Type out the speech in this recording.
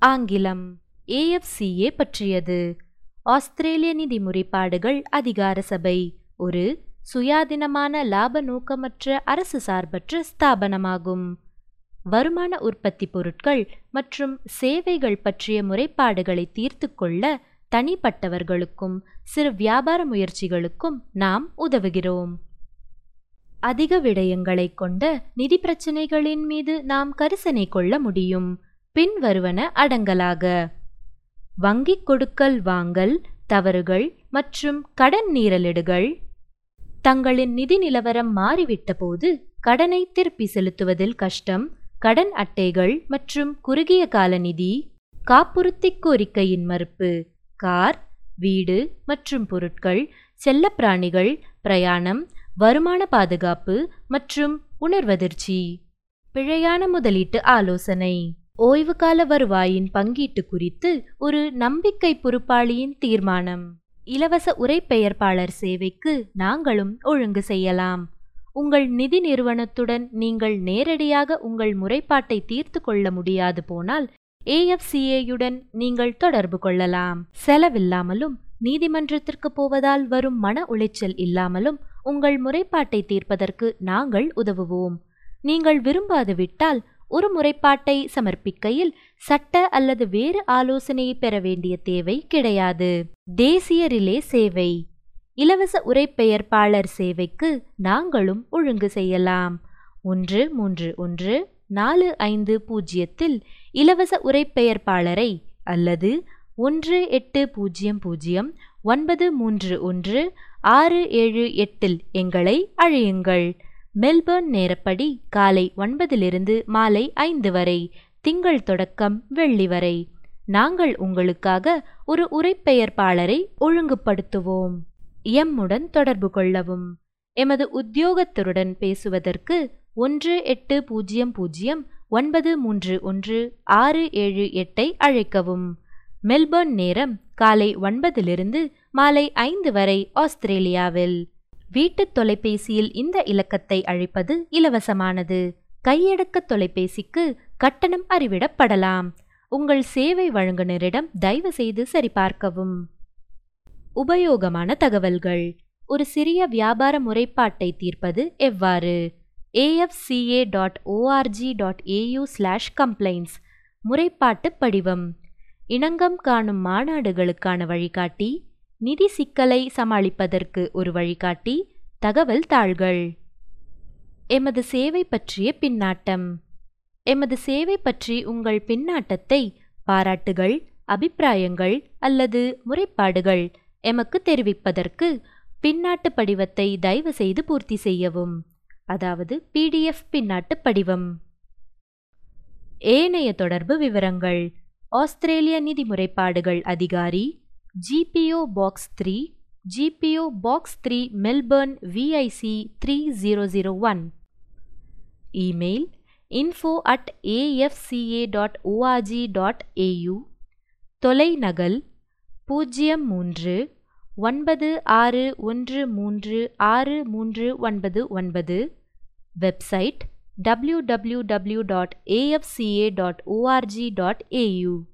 ஆங்கிலம் ஏஎஃப்சிஏ பற்றியது ஆஸ்திரேலிய நிதி முறைப்பாடுகள் அதிகார சபை ஒரு சுயாதீனமான லாப நோக்கமற்ற அரசு சார்பற்ற ஸ்தாபனமாகும் வருமான உற்பத்தி பொருட்கள் மற்றும் சேவைகள் பற்றிய முறைப்பாடுகளை தீர்த்து கொள்ள தனிப்பட்டவர்களுக்கும் சிறு வியாபார முயற்சிகளுக்கும் நாம் உதவுகிறோம் அதிக விடயங்களை கொண்ட நிதி பிரச்சனைகளின் மீது நாம் கரிசனை கொள்ள முடியும் பின்வருவன அடங்கலாக வங்கிக் கொடுக்கல் வாங்கல் தவறுகள் மற்றும் கடன் நீரலிடுகள் தங்களின் நிதி நிலவரம் மாறிவிட்ட போது கடனை திருப்பி செலுத்துவதில் கஷ்டம் கடன் அட்டைகள் மற்றும் குறுகிய கால நிதி காப்புறுதி கோரிக்கையின் மறுப்பு கார் வீடு மற்றும் பொருட்கள் செல்லப்பிராணிகள் பிரயாணம் வருமான பாதுகாப்பு மற்றும் உணர்வதிர்ச்சி பிழையான முதலீட்டு ஆலோசனை ஓய்வுகால வருவாயின் பங்கீட்டு குறித்து ஒரு நம்பிக்கை பொறுப்பாளியின் தீர்மானம் இலவச உரைப்பெயர்ப்பாளர் சேவைக்கு நாங்களும் ஒழுங்கு செய்யலாம் உங்கள் நிதி நிறுவனத்துடன் நீங்கள் நேரடியாக உங்கள் முறைப்பாட்டை தீர்த்து கொள்ள முடியாது போனால் ஏஎஃப்சிஏயுடன் நீங்கள் தொடர்பு கொள்ளலாம் செலவில்லாமலும் நீதிமன்றத்திற்கு போவதால் வரும் மன உளைச்சல் இல்லாமலும் உங்கள் முறைப்பாட்டை தீர்ப்பதற்கு நாங்கள் உதவுவோம் நீங்கள் விரும்பாது விட்டால் ஒரு முறைப்பாட்டை சமர்ப்பிக்கையில் சட்ட அல்லது வேறு ஆலோசனையை பெற வேண்டிய தேவை கிடையாது தேசிய ரிலே சேவை இலவச உரைப்பெயர்ப்பாளர் சேவைக்கு நாங்களும் ஒழுங்கு செய்யலாம் ஒன்று மூன்று ஒன்று நாலு ஐந்து பூஜ்ஜியத்தில் இலவச உரைப்பெயர்ப்பாளரை அல்லது ஒன்று எட்டு பூஜ்ஜியம் பூஜ்ஜியம் ஒன்பது மூன்று ஒன்று ஆறு ஏழு எட்டில் எங்களை அழையுங்கள் மெல்பர்ன் நேரப்படி காலை ஒன்பதிலிருந்து மாலை ஐந்து வரை திங்கள் தொடக்கம் வெள்ளி வரை நாங்கள் உங்களுக்காக ஒரு உரைப்பெயர்ப்பாளரை ஒழுங்குபடுத்துவோம் எம்முடன் தொடர்பு கொள்ளவும் எமது உத்தியோகத்தருடன் பேசுவதற்கு ஒன்று எட்டு பூஜ்ஜியம் பூஜ்ஜியம் ஒன்பது மூன்று ஒன்று ஆறு ஏழு எட்டை அழைக்கவும் மெல்பர்ன் நேரம் காலை ஒன்பதிலிருந்து மாலை ஐந்து வரை ஆஸ்திரேலியாவில் வீட்டுத் தொலைபேசியில் இந்த இலக்கத்தை அழைப்பது இலவசமானது கையடக்க தொலைபேசிக்கு கட்டணம் அறிவிடப்படலாம் உங்கள் சேவை வழங்குனரிடம் தயவு செய்து சரிபார்க்கவும் உபயோகமான தகவல்கள் ஒரு சிறிய வியாபார முறைப்பாட்டை தீர்ப்பது எவ்வாறு AFCA dot ORG dot AU slash complaints முறைப்பாட்டு படிவம் இணங்கம் காணும் மாநாடுகளுக்கான வழிகாட்டி நிதி சிக்கலை சமாளிப்பதற்கு ஒரு வழிகாட்டி தகவல் தாள்கள் எமது சேவை பற்றிய பின்னாட்டம் எமது சேவை பற்றி உங்கள் பின்னாட்டத்தை பாராட்டுகள் அபிப்பிராயங்கள் அல்லது முறைப்பாடுகள் எமக்கு தெரிவிப்பதற்கு பின்னாட்டு படிவத்தை தயவு செய்து பூர்த்தி செய்யவும் அதாவது பிடிஎஃப் பின்னாட்டு படிவம் ஏனைய தொடர்பு விவரங்கள் ஆஸ்திரேலிய நிதி முறைப்பாடுகள் அதிகாரி GPO box three GPO box three Melbourne VIC three zero zero one email info at AFCA dot ORG dot AU தொலைநகல் பூஜ்ஜியம் மூன்று ஒன்பது ஆறு ஒன்று மூன்று ஆறு மூன்று ஒன்பது ஒன்பது website W W W dot AFCA dot ORG dot AU